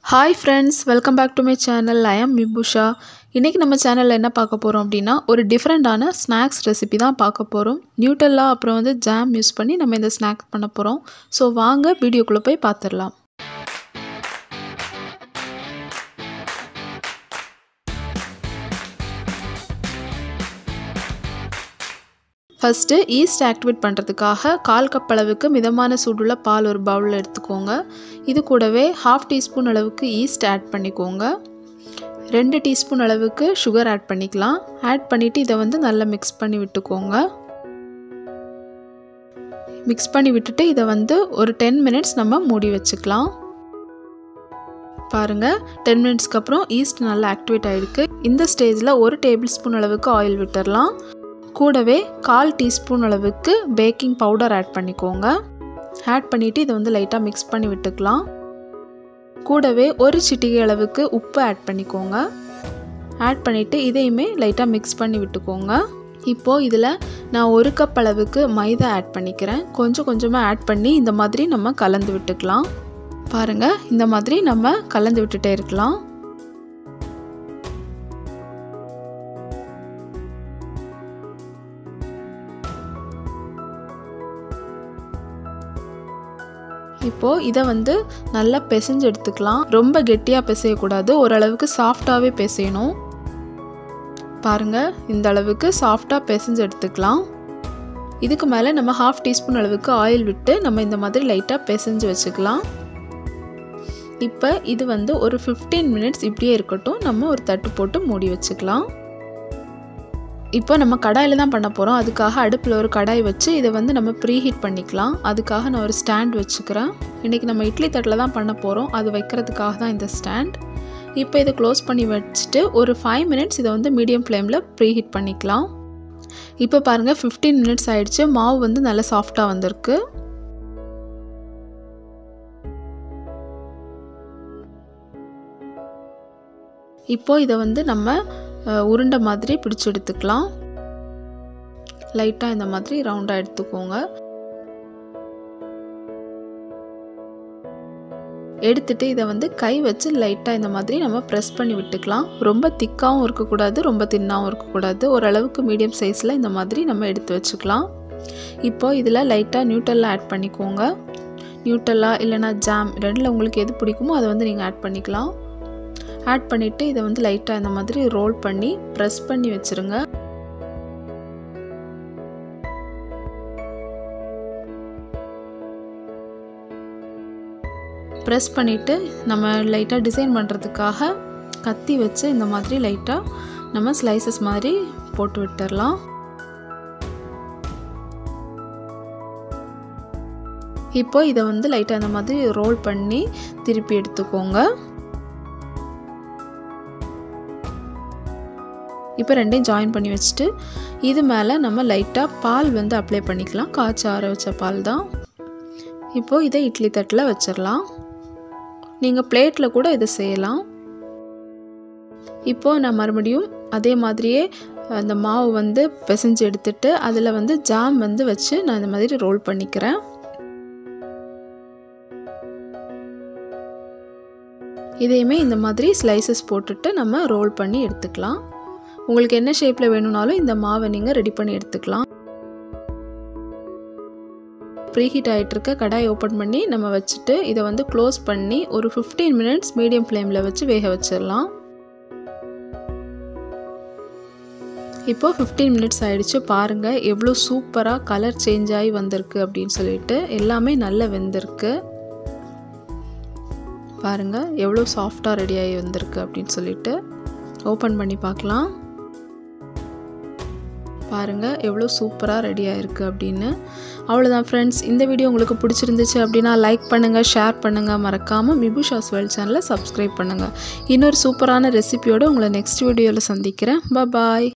hi friends welcome back to my channel I am Mibusha இன்றைக்கி நம்ம சேனலில் என்ன பார்க்க போகிறோம் அப்படின்னா ஒரு டிஃப்ரெண்ட்டான ஸ்நாக்ஸ் ரெசிபி தான் பார்க்க போகிறோம் நியூட்டல்லா அப்புறம் வந்து ஜாம் யூஸ் பண்ணி நம்ம இந்த ஸ்நாக்ஸ் பண்ண போகிறோம் ஸோ வாங்க வீடியோக்குள்ளே போய் பார்த்துடலாம் ஃபஸ்ட்டு ஈஸ்ட் ஆக்டிவேட் பண்ணுறதுக்காக கால் கப் அளவுக்கு மிதமான சூடுள்ள பால் ஒரு பவுலில் எடுத்துக்கோங்க இது கூடவே ஹாஃப் டீஸ்பூன் அளவுக்கு ஈஸ்ட் ஆட் பண்ணிக்கோங்க ரெண்டு டீஸ்பூன் அளவுக்கு சுகர் ஆட் பண்ணிக்கலாம் ஆட் பண்ணிவிட்டு இதை வந்து நல்லா மிக்ஸ் பண்ணி விட்டுக்கோங்க மிக்ஸ் பண்ணி விட்டுட்டு இதை வந்து ஒரு டென் மினிட்ஸ் நம்ம மூடி வச்சுக்கலாம் பாருங்கள் டென் மினிட்ஸ்க்கு அப்புறம் ஈஸ்ட் நல்லா ஆக்டிவேட் ஆகிருக்கு இந்த ஸ்டேஜில் ஒரு டேபிள் ஸ்பூன் அளவுக்கு ஆயில் விட்டுடலாம் கூடவே கால் டீஸ்பூன் அளவுக்கு பேக்கிங் பவுடர் ஆட் பண்ணிக்கோங்க ஆட் பண்ணிவிட்டு இதை வந்து லைட்டாக மிக்ஸ் பண்ணி விட்டுக்கலாம் கூடவே ஒரு சிட்டிகை அளவுக்கு உப்பு ஆட் பண்ணிக்கோங்க ஆட் பண்ணிவிட்டு இதையுமே லைட்டாக மிக்ஸ் பண்ணி விட்டுக்கோங்க இப்போது இதில் நான் ஒரு கப் அளவுக்கு மைதா ஆட் பண்ணிக்கிறேன் கொஞ்சம் கொஞ்சமாக ஆட் பண்ணி இந்த மாதிரி நம்ம கலந்து விட்டுக்கலாம் பாருங்கள் இந்த மாதிரி நம்ம கலந்து விட்டுட்டே இருக்கலாம் இப்போது இதை வந்து நல்லா பிசைஞ்சு எடுத்துக்கலாம் ரொம்ப கெட்டியாக பிசையக்கூடாது ஓரளவுக்கு சாஃப்டாகவே பிசையணும் பாருங்கள் இந்த அளவுக்கு சாஃப்டாக பிசைஞ்சு எடுத்துக்கலாம் இதுக்கு மேலே நம்ம ஹாஃப் டீஸ்பூன் அளவுக்கு ஆயில் விட்டு நம்ம இந்த மாதிரி லைட்டாக பிசைஞ்சு வச்சுக்கலாம் இப்போ இது வந்து ஒரு ஃபிஃப்டீன் மினிட்ஸ் இப்படியே இருக்கட்டும் நம்ம ஒரு தட்டு போட்டு மூடி வச்சுக்கலாம் இப்போ நம்ம கடாயில் தான் பண்ண போகிறோம் அதுக்காக அடுப்பில் ஒரு கடாய் வச்சு இதை வந்து நம்ம ப்ரீ ஹீட் பண்ணிக்கலாம் அதுக்காக நான் ஒரு ஸ்டாண்ட் வச்சுக்கிறேன் இன்றைக்கி நம்ம இட்லி தட்டில் தான் பண்ண போகிறோம் அது வைக்கிறதுக்காக தான் இந்த ஸ்டாண்ட் இப்போ இதை க்ளோஸ் பண்ணி வச்சுட்டு ஒரு ஃபைவ் மினிட்ஸ் இதை வந்து மீடியம் ஃப்ளேமில் ப்ரீ ஹீட் பண்ணிக்கலாம் இப்போ பாருங்கள் ஃபிஃப்டீன் மினிட்ஸ் ஆகிடுச்சு மாவு வந்து நல்லா சாஃப்டாக வந்திருக்கு இப்போது இதை வந்து நம்ம உருண்டை மாதிரி பிடிச்சி எடுத்துக்கலாம் லைட்டாக இந்த மாதிரி ரவுண்டாக எடுத்துக்கோங்க எடுத்துட்டு இதை வந்து கை வச்சு லைட்டாக இந்த மாதிரி நம்ம ப்ரெஸ் பண்ணி விட்டுக்கலாம் ரொம்ப திக்காகவும் இருக்கக்கூடாது ரொம்ப தின்னாகவும் இருக்கக்கூடாது ஓரளவுக்கு மீடியம் சைஸில் இந்த மாதிரி நம்ம எடுத்து வச்சுக்கலாம் இப்போது இதில் லைட்டாக நியூட்டெல்லாம் ஆட் பண்ணிக்கோங்க நியூட்டல்லா இல்லைனா ஜாம் ரெண்டில் உங்களுக்கு எது பிடிக்குமோ அதை வந்து நீங்கள் ஆட் பண்ணிக்கலாம் ஆட் பண்ணிவிட்டு இதை வந்து லைட்டாக இந்த மாதிரி ரோல் பண்ணி ப்ரெஸ் பண்ணி வச்சுருங்க ப்ரெஸ் பண்ணிவிட்டு நம்ம லைட்டாக டிசைன் பண்ணுறதுக்காக கத்தி வச்சு இந்த மாதிரி லைட்டாக நம்ம ஸ்லைசஸ் மாதிரி போட்டு விட்டுடலாம் இப்போ இதை வந்து லைட்டாக இந்த மாதிரி ரோல் பண்ணி திருப்பி எடுத்துக்கோங்க இப்போ ரெண்டையும் ஜாயின் பண்ணி வச்சுட்டு இது மேலே நம்ம லைட்டாக பால் வந்து அப்ளை பண்ணிக்கலாம் காய்ச்சி ஆற வச்ச பால் தான் இப்போது இதை இட்லி தட்டில் வச்சிடலாம் நீங்கள் பிளேட்டில் கூட இதை செய்யலாம் இப்போது நான் மறுபடியும் அதே மாதிரியே அந்த மாவு வந்து பிசைஞ்சு எடுத்துட்டு அதில் வந்து ஜாம் வந்து வச்சு நான் இந்த மாதிரி ரோல் பண்ணிக்கிறேன் இதையுமே இந்த மாதிரி ஸ்லைசஸ் போட்டுட்டு நம்ம ரோல் பண்ணி எடுத்துக்கலாம் உங்களுக்கு என்ன ஷேப்பில் வேணும்னாலும் இந்த மாவை நீங்கள் ரெடி பண்ணி எடுத்துக்கலாம் ப்ரீஹீட் ஆகிட்டுருக்க கடாய் ஓப்பன் பண்ணி நம்ம வச்சுட்டு இதை வந்து க்ளோஸ் பண்ணி ஒரு ஃபிஃப்டீன் மினிட்ஸ் மீடியம் ஃப்ளேமில் வச்சு வேக வச்சிடலாம் இப்போது ஃபிஃப்டீன் மினிட்ஸ் ஆகிடுச்சு பாருங்கள் எவ்வளோ சூப்பராக கலர் சேஞ்ச் ஆகி வந்திருக்கு அப்படின்னு சொல்லிட்டு எல்லாமே நல்லா வெந்திருக்கு பாருங்கள் எவ்வளோ சாஃப்டாக ரெடி ஆகி வந்திருக்கு அப்படின்னு சொல்லிட்டு ஓப்பன் பண்ணி பார்க்கலாம் பாருங்கள் எவ்வளோ சூப்பராக ரெடி ஆகிருக்கு அப்படின்னு அவ்வளோதான் ஃப்ரெண்ட்ஸ் இந்த வீடியோ உங்களுக்கு பிடிச்சிருந்துச்சு அப்படின்னா லைக் பண்ணுங்கள் ஷேர் பண்ணுங்கள் மறக்காமல் மிபுஷாஸ் வேர்ல்ட் சேனலை சப்ஸ்கிரைப் பண்ணுங்கள் இன்னொரு சூப்பரான ரெசிபியோடு உங்களை நெக்ஸ்ட் வீடியோவில் சந்திக்கிறேன் பாய்